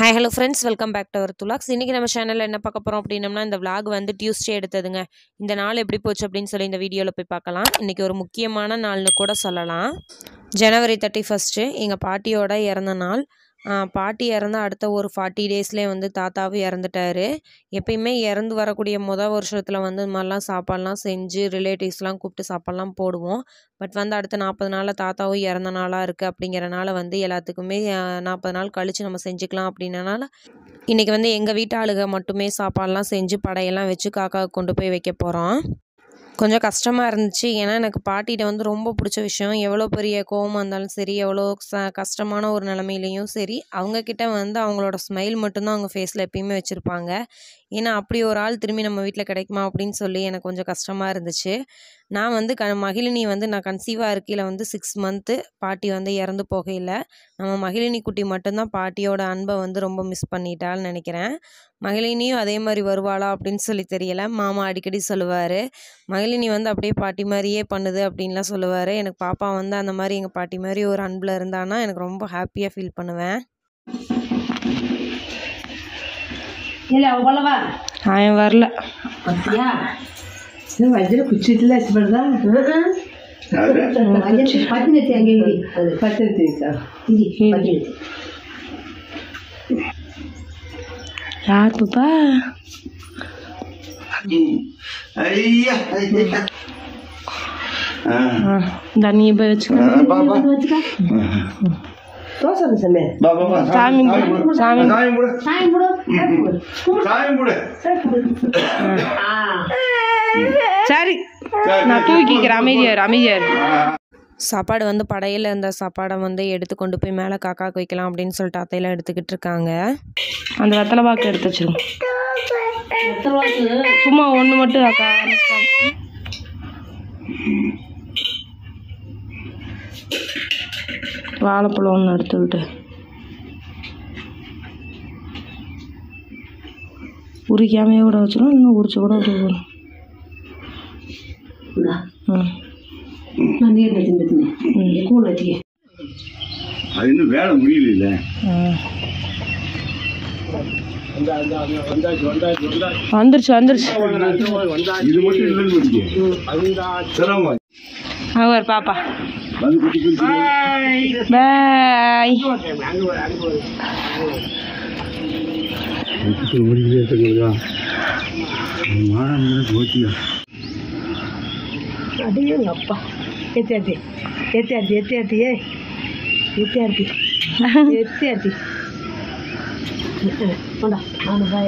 Hi hello friends welcome back to our துலாக்ஸ் இன்றைக்கி நம்ம சேனலில் என்ன பார்க்க போகிறோம் அப்படின்னம்னா இந்த vlog வந்து டியூஸ்டே எடுத்ததுங்க இந்த நாள் எப்படி போச்சு அப்படின்னு சொல்லி இந்த வீடியோவில் போய் பார்க்கலாம் இன்றைக்கி ஒரு முக்கியமான நாள்னு கூட சொல்லலாம் ஜனவரி தேர்ட்டி ஃபஸ்ட்டு எங்கள் பாட்டியோட இறந்த நாள் ஆ, பாட்டி இறந்த அடுத்த ஒரு ஃபார்ட்டி டேஸ்லேயே வந்து தாத்தாவும் இறந்துட்டாரு எப்பயுமே இறந்து வரக்கூடிய முத வருஷத்தில் வந்து இந்த மாதிரிலாம் சாப்பாடுலாம் செஞ்சு ரிலேட்டிவ்ஸ்லாம் கூப்பிட்டு சாப்பாடுலாம் போடுவோம் பட் வந்து அடுத்த நாற்பது நாளில் தாத்தாவும் இறந்த நாளாக இருக்குது அப்படிங்கிறனால வந்து எல்லாத்துக்குமே நாற்பது நாள் கழித்து நம்ம செஞ்சுக்கலாம் அப்படின்னனால இன்றைக்கி வந்து எங்கள் வீட்டு ஆளுக மட்டுமே சாப்பாடெல்லாம் செஞ்சு படையெல்லாம் வச்சு காக்காவுக்கு கொண்டு போய் வைக்க போகிறோம் கொஞ்சம் கஷ்டமாக இருந்துச்சு ஏன்னா எனக்கு பாட்டிகிட்ட வந்து ரொம்ப பிடிச்ச விஷயம் எவ்வளோ பெரிய கோவமாக இருந்தாலும் சரி எவ்வளோ ச கஷ்டமான ஒரு நிலமையிலையும் சரி அவங்கக்கிட்ட வந்து அவங்களோட ஸ்மைல் மட்டும்தான் அவங்க ஃபேஸில் எப்பயுமே வச்சுருப்பாங்க ஏன்னா அப்படி ஒரு ஆள் திரும்பி நம்ம வீட்டில் கிடைக்குமா அப்படின்னு சொல்லி எனக்கு கொஞ்சம் கஷ்டமாக இருந்துச்சு நான் வந்து க மகிழினி வந்து நான் கன்சீவாக இருக்கையில் வந்து சிக்ஸ் மந்த்து பாட்டி வந்து இறந்து போகையில் நம்ம மகிழினி குட்டி மட்டும்தான் பாட்டியோட அன்பை வந்து ரொம்ப மிஸ் பண்ணிட்டான்னு நினைக்கிறேன் மகிழினியும் அதே மாதிரி வருவாளா அப்படின்னு சொல்லி தெரியல மாமா அடிக்கடி சொல்லுவார் மகிழினி வந்து அப்படியே பாட்டி மாதிரியே பண்ணுது அப்படின்லாம் சொல்லுவார் எனக்கு பாப்பா வந்து அந்த மாதிரி எங்கள் பாட்டி மாதிரி ஒரு அன்பில் இருந்தானா எனக்கு ரொம்ப ஹாப்பியாக ஃபீல் பண்ணுவேன் ಇಲ್ಲ ಹೋಗಲ್ಲವಾ அவன் வரல ಬರ್ತೀಯಾ ಇದು ವಜ್ರ ಕುಚ್ಚಿಟ್ಟಿಲ್ಲ ಹಚ್ಬಾರ್ದ ಪತ್ತಿನತಿ ಹಂಗೆ ಇಡಿ ಪತ್ತಿನತಿ ಇಡಿ ಪತ್ತಿನತಿ யார் பாப்பா ஐயா தண்ணியை போய் வச்சு பாபா ತೋರ್ಸೋದು ಸಮಯ பாபா சாமி சாமி சாமி முடு ಸಾಯಿ ಬಿಡು சாமி முடு சரி நான் தூக்கிக்கிறேன் அமைதியார் அமைதியார் சாப்பாடு வந்து படையில் இருந்த சாப்பாடை வந்து எடுத்து கொண்டு போய் மேலே காக்காக்கு வைக்கலாம் அப்படின்னு சொல்லிட்டு அத்தையெல்லாம் எடுத்துக்கிட்டு இருக்காங்க அந்த வெத்தலை பாக்கு எடுத்து வச்சிருங்க சும்மா ஒன்று மட்டும் அக்கா வாழைப்பழம் ஒன்று எடுத்து விட்டு உரிக்காமையே கூட வச்சிடும் இன்னும் உரிச்சு கூட விட்டுக்கணும் ம் ನಾನು ನೀರು ತಿಂದಿದ್ದೀನಿ ಕೂಲ್ ಹಚ್ಚಿಗೆ அது இன்னும் வேலை முடியல ம். வந்துருச்சு வந்துருச்சு இது மட்டும் இல்லைன்னு முடிக்க சிரமம் அவர் பாப்பா வந்து குட்டி குட்டி பாய் முடிக்கிறதா மானம் போச்சியா ಅದೇನಪ್ಪ ಎತ್ತಿ ಅಡ್ಡಿ ಎತ್ತಿ ಅಡ್ಡಿ ಎತ್ತಿ ಅಡ್ಡಿ ಏ ಎತ್ತಿ ಅಡ್ಡಿ ಎತ್ತಿ ಅಡ್ಡಿ ನೋಡ ನಾನು ಬಾಯ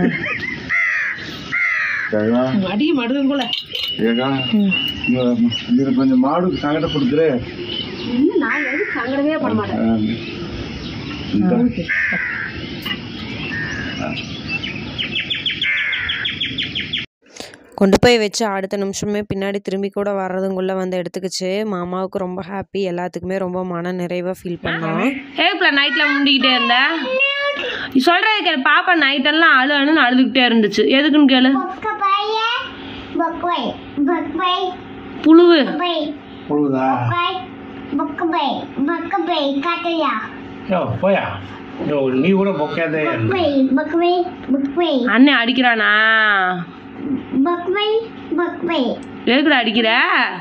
ಅಡಿಗೆ ಮಾಡಿದ್ರು ಕೂಡ ஏகா இதில் கொஞ்சம் மாடு சங்கடம் கொடுக்குற ಇನ್ನು ನಾನು ಎದಕ್ಕೆ ಸಂಗಡವೇ ಪಡಮಾಡ கொண்டு போய் வச்சு அடுத்த நிமிஷமே பின்னாடி திரும்பி கூட வர்றதுங்குள்ளே வந்து எடுத்துக்கிச்சு மாமாவுக்கு ரொம்ப ஹாப்பி எல்லாத்துக்குமே ரொம்ப மன நிறைவாக ஃபீல் பண்ணோம் ஏப்ல நைட்டில் முண்டிக்கிட்டே இருந்த சொல்கிறது கேளு பாப்பா நைட்டெல்லாம் அழு அழுன்னு அழுதுகிட்டே இருந்துச்சு எதுக்குன்னு கேளு புழுவு பொழுதா யோ போயா யோ நீ கூட பொக்காதே அண்ணன் அடிக்கிறானா எதுக்குடா அடிக்கிற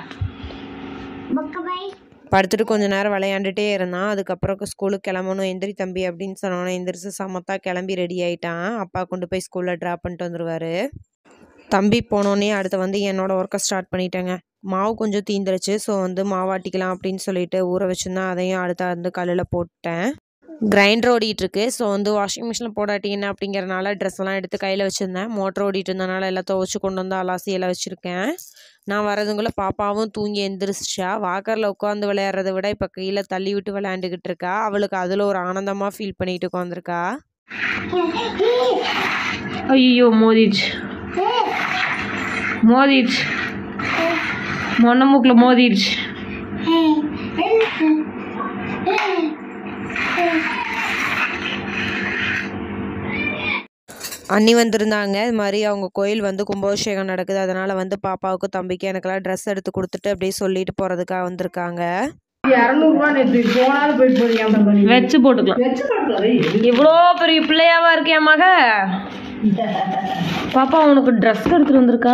படுத்துட்டு கொஞ்ச நேரம் விளையாண்டுட்டே இருந்தான் அதுக்கப்புறம் ஸ்கூலுக்கு கிளம்பணும் எந்திரி தம்பி அப்படின்னு சொன்னோன்னே எந்திரிச்சு சமத்தா கிளம்பி ரெடி ஆயிட்டான் அப்பா கொண்டு போய் ஸ்கூலில் ட்ராப் பண்ணிட்டு வந்துடுவார் தம்பி போனோடனே அடுத்து வந்து என்னோட ஒர்க்கை ஸ்டார்ட் பண்ணிட்டேங்க மாவு கொஞ்சம் தீந்துருச்சு ஸோ வந்து மாவாட்டிக்கலாம் அப்படின்னு சொல்லிட்டு ஊற வச்சுருந்தேன் அதையும் அடுத்து வந்து கல்லில் போட்டேன் கிரைண்டர் ஓடிட்டு இருக்கு ஸோ வந்து வாஷிங் மிஷினில் போடாட்டி என்ன அப்படிங்கிறனால ட்ரெஸ் எல்லாம் எடுத்து கையில் வச்சுருந்தேன் மோட்டர் ஓடிட்டு இருந்தனால எல்லாம் துவச்சி கொண்டு வந்து அலாசி எல்லாம் வச்சுருக்கேன் நான் வரதுக்குள்ளே பாப்பாவும் தூங்கி எந்திரிச்சிச்சா வாக்கரில் உட்காந்து விளையாடுறத விட இப்போ கீழே தள்ளி விட்டு விளையாண்டுக்கிட்டு இருக்கா அவளுக்கு அதில் ஒரு ஆனந்தமாக ஃபீல் பண்ணிட்டு உட்காந்துருக்கா ஐயோ மோதிடுச்சு மோதிடுச்சு மொன்ன மூக்கில் மோதிடுச்சு அண்ணி வந்திருந்தாங்க இது மாதிரி அவங்க கோயில் வந்து கும்பாபிஷேகம் நடக்குது அதனால் வந்து பாப்பாவுக்கு தம்பிக்கு எனக்கெல்லாம் ட்ரெஸ் எடுத்து கொடுத்துட்டு அப்படியே சொல்லிட்டு போகிறதுக்காக வந்திருக்காங்க இரநூறுவா நேற்று போனாலும் போயிட்டு போறீங்க பண்ணி வச்சு போட்டுக்கலாம் வச்சு பார்க்கலாம் இவ்வளோ பெரிய பிள்ளையாவா இருக்கே மக பாப்பா உனக்கு ட்ரெஸ் எடுத்துட்டு வந்திருக்கா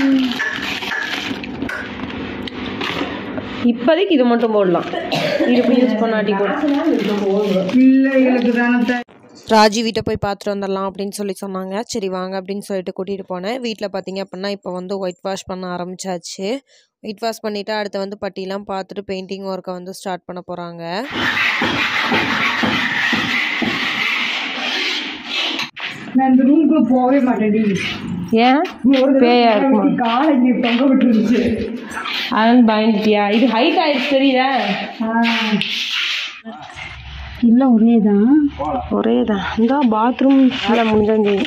இப்போதைக்கு இது மட்டும் போடலாம் இது போய் யூஸ் பண்ணாட்டி கூட பிள்ளைகளுக்கு தானே ராஜி வீட்டை போய் பார்த்துட்டு வந்துடலாம் அப்படின்னு சொல்லி சொன்னாங்க சரி வாங்க அப்படின்னு சொல்லிட்டு கூட்டிகிட்டு போனேன் வீட்டில் பார்த்தீங்க அப்படின்னா இப்போ வந்து ஒயிட் வாஷ் பண்ண ஆரம்பிச்சாச்சு ஒயிட் வாஷ் பண்ணிவிட்டு அடுத்து வந்து பட்டிலாம் பார்த்துட்டு பெயிண்டிங் ஒர்க்கை வந்து ஸ்டார்ட் பண்ண போகிறாங்க நான் இந்த ரூம்குள்ள போகவே மாட்டேன்டி ஏன் ஒரு பேயா இருக்குமா? காலை இங்கே தொங்க விட்டுருந்துச்சு அதனால பயந்துட்டியா இது ஹைட் ஆயிடுச்சு தெரியுதா இல்லை ஒரே தான் ஒரே தான் இந்த பாத்ரூம் ஃபுல்லாக முடிஞ்சாலும் செய்யும்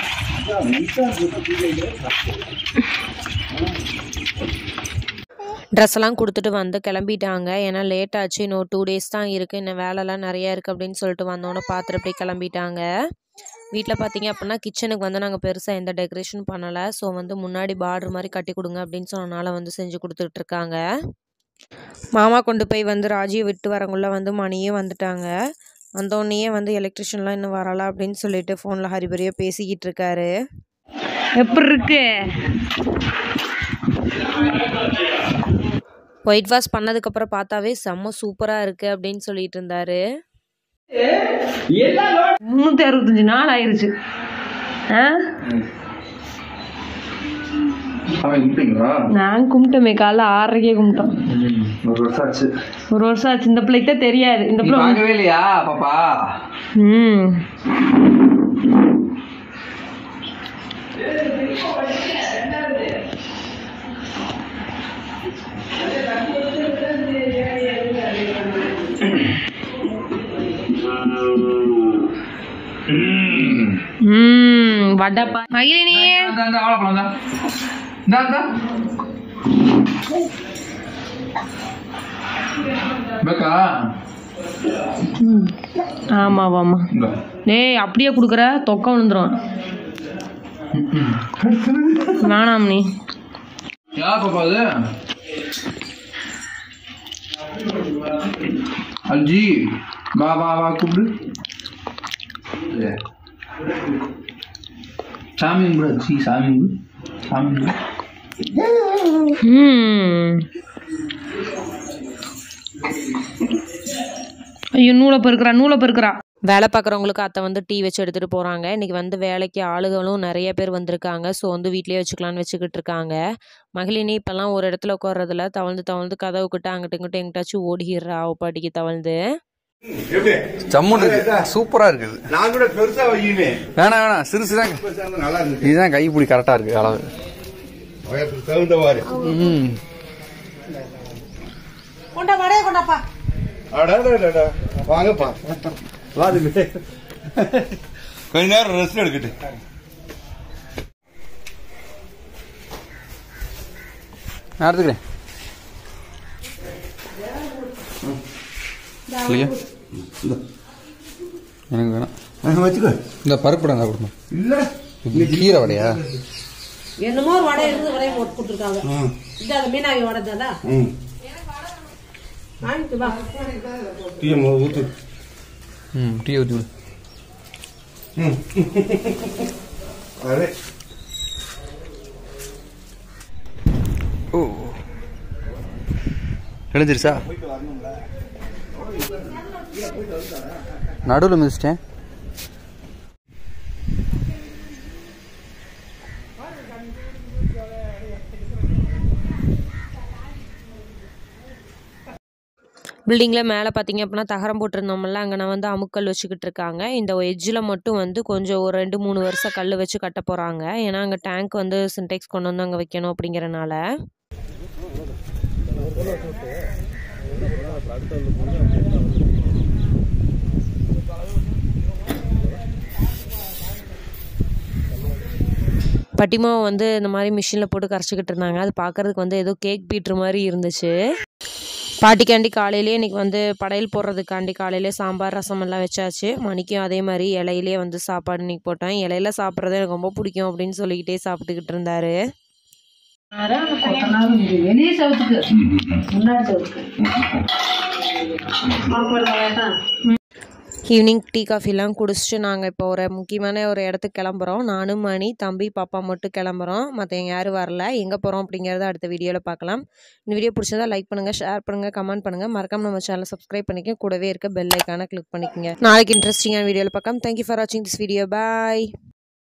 ட்ரெஸ் எல்லாம் கொடுத்துட்டு வந்து கிளம்பிட்டாங்க ஏன்னா லேட் ஆச்சு இன்னும் டூ டேஸ் தான் இருக்குது இன்னும் வேலைலாம் நிறையா இருக்குது அப்படின்னு சொல்லிட்டு வந்தோன்னே பார்த்துட்டு அப்படியே கிளம்பிட்டாங்க வீட்டில் பார்த்தீங்க அப்படின்னா கிச்சனுக்கு வந்து நாங்கள் பெருசாக எந்த டெக்கரேஷன் பண்ணலை ஸோ வந்து முன்னாடி பார்டர் மாதிரி கட்டி கொடுங்க அப்படின்னு சொன்னனால வந்து செஞ்சு கொடுத்துட்ருக்காங்க மாமா கொண்டு போய் வந்து ராஜியை விட்டு வரங்குள்ள வந்து மணியும் வந்துட்டாங்க வந்தோடனேயே வந்து எலக்ட்ரிஷியன்லாம் இன்னும் வரல அப்படின்னு சொல்லிட்டு ஃபோனில் ஹரிபரியாக பேசிக்கிட்டு இருக்காரு எப்படி இருக்கு ஒயிட் வாஷ் பண்ணதுக்கப்புறம் பார்த்தாவே செம்ம சூப்பராக இருக்குது அப்படின்னு சொல்லிட்டு இருந்தாரு முந்நூற்றி அறுபத்தஞ்சு நாள் ஆயிருச்சு ஆ அவன் கும்பிட்டீங்களா நான் கும்பிட்டோமே காலைல ஆறரைக்கே கும்பிட்டோம் ஒரு வருஷம் ஆச்சு ஒரு வருஷம் ஆச்சு இந்த பிள்ளைக்கு தான் தெரியாது இந்த பிள்ளை பார்க்கவே இல்லையா பாப்பா ம் ம் வடப்பா மகிழினி வாழைப்பழம் தான் இந்தா இந்தா பேக்கா ஆமா ஆமா இந்தா டேய் அப்படியே கொடுக்குற தொக்க விழுந்துரும் வேணாம் நீ யார் பாப்பா அது அல்ஜி வா வா வா கூப்பிடு இல்ல. சாமி கும்பிடு அல்ஜி சாமி கும்பிடு சாமி கும்பிடு ம் ஐயோ நூலை பெருக்கிறா நூலை பெருக்கிறா வேலை பார்க்குறவங்களுக்கு அத்தை வந்து டீ வச்சு எடுத்துகிட்டு போகிறாங்க இன்றைக்கி வந்து வேலைக்கு ஆளுகளும் நிறைய பேர் வந்திருக்காங்க ஸோ வந்து வீட்லேயே வச்சுக்கலான்னு வச்சுக்கிட்டு இருக்காங்க மகளினி இப்போல்லாம் ஒரு இடத்துல உட்கார்றதில்ல தவழ்ந்து தவழ்ந்து கதவு கிட்ட அங்கிட்ட இங்கிட்ட எங்கிட்டாச்சும் ஓடிடுறா அவ பாட்டிக்கு தவழ்ந்து ஜம்முன்னு இருக்கு சூப்பரா இருக்குது நான் கூட பெருசா வையுமே வேணாம் வேணாம் சிறுசு தான் நல்லா இருக்கு இதுதான் கைப்பிடி கரெக்டா இருக்கு அளவு தகுந்தவாறு ம் அடாடாடா வாங்கப்பா வாது கொஞ்ச நேரம் ரெஸ்ட் எடுக்கட்டு நான் எடுத்துக்கிறேன் இல்லையா எனக்கு வேணாம் வச்சுக்கோ இந்த பருப்பு இருந்தா கொடுக்கணும் இல்ல இது கீரை வடையா என்னமோ ஒரு வடை இருந்து வடையை போட்டு கொடுத்துருக்காங்க இது அந்த மீனாவி வடை தானே ம் வாங்கிட்டு வா டீ ஊத்து ம் டீ ஊற்றி விடு ம் அரே ஓ எழுந்திருச்சா நடுவில் மிதிச்சிட்டேன் பில்டிங்கில் மேலே பார்த்தீங்க அப்படின்னா தகரம் போட்டிருந்தோம்ல அங்கே நான் வந்து அமுக்கல் வச்சுக்கிட்டு இருக்காங்க இந்த எட்ஜில் மட்டும் வந்து கொஞ்சம் ஒரு ரெண்டு மூணு வருஷம் கல் வச்சு கட்ட போகிறாங்க ஏன்னா அங்கே டேங்க் வந்து சின்டெக்ஸ் கொண்டு வந்து அங்கே வைக்கணும் அப்படிங்கிறனால பட்டிமாவை வந்து இந்த மாதிரி மிஷினில் போட்டு கரைச்சிக்கிட்டு இருந்தாங்க அது பார்க்கறதுக்கு வந்து ஏதோ கேக் பீட்ரு மாதிரி இருந்துச்சு பாட்டிக்காண்டி காலையிலே இன்னைக்கு வந்து படையல் போடுறதுக்காண்டி காலையிலே சாம்பார் ரசம் எல்லாம் வச்சாச்சு மணிக்கும் அதே மாதிரி இலையிலே வந்து சாப்பாடு இன்னைக்கு போட்டேன் இலையில சாப்பிட்றது எனக்கு ரொம்ப பிடிக்கும் அப்படின்னு சொல்லிக்கிட்டே சாப்பிட்டுக்கிட்டு இருந்தாரு அதான் கொத்தனாரும் வெளியே சவுத்துக்கு முன்னாடி சவுத்துக்கு ஈவினிங் டீ காஃபிலாம் குடிச்சிட்டு நாங்கள் இப்போ ஒரு முக்கியமான ஒரு இடத்துக்கு கிளம்புறோம் நானும் மணி தம்பி பாப்பா மட்டும் கிளம்புறோம் மற்றவங்க யாரும் வரல எங்கே போகிறோம் அப்படிங்கிறத அடுத்த வீடியோவில் பார்க்கலாம் இந்த வீடியோ பிடிச்சதா லைக் பண்ணுங்கள் ஷேர் பண்ணுங்கள் கமெண்ட் பண்ணுங்கள் மறக்காம நம்ம சேனலை சப்ஸ்கிரைப் பண்ணிக்க கூடவே இருக்க பெல் ஐக்கானை கிளிக் பண்ணிக்கோங்க நாளைக்கு இன்ட்ரெஸ்டிங்கான வீடியோவில் பார்க்கலாம் தேங்க்யூ ஃபார் வாட்சிங் திஸ் வீடியோ பாய்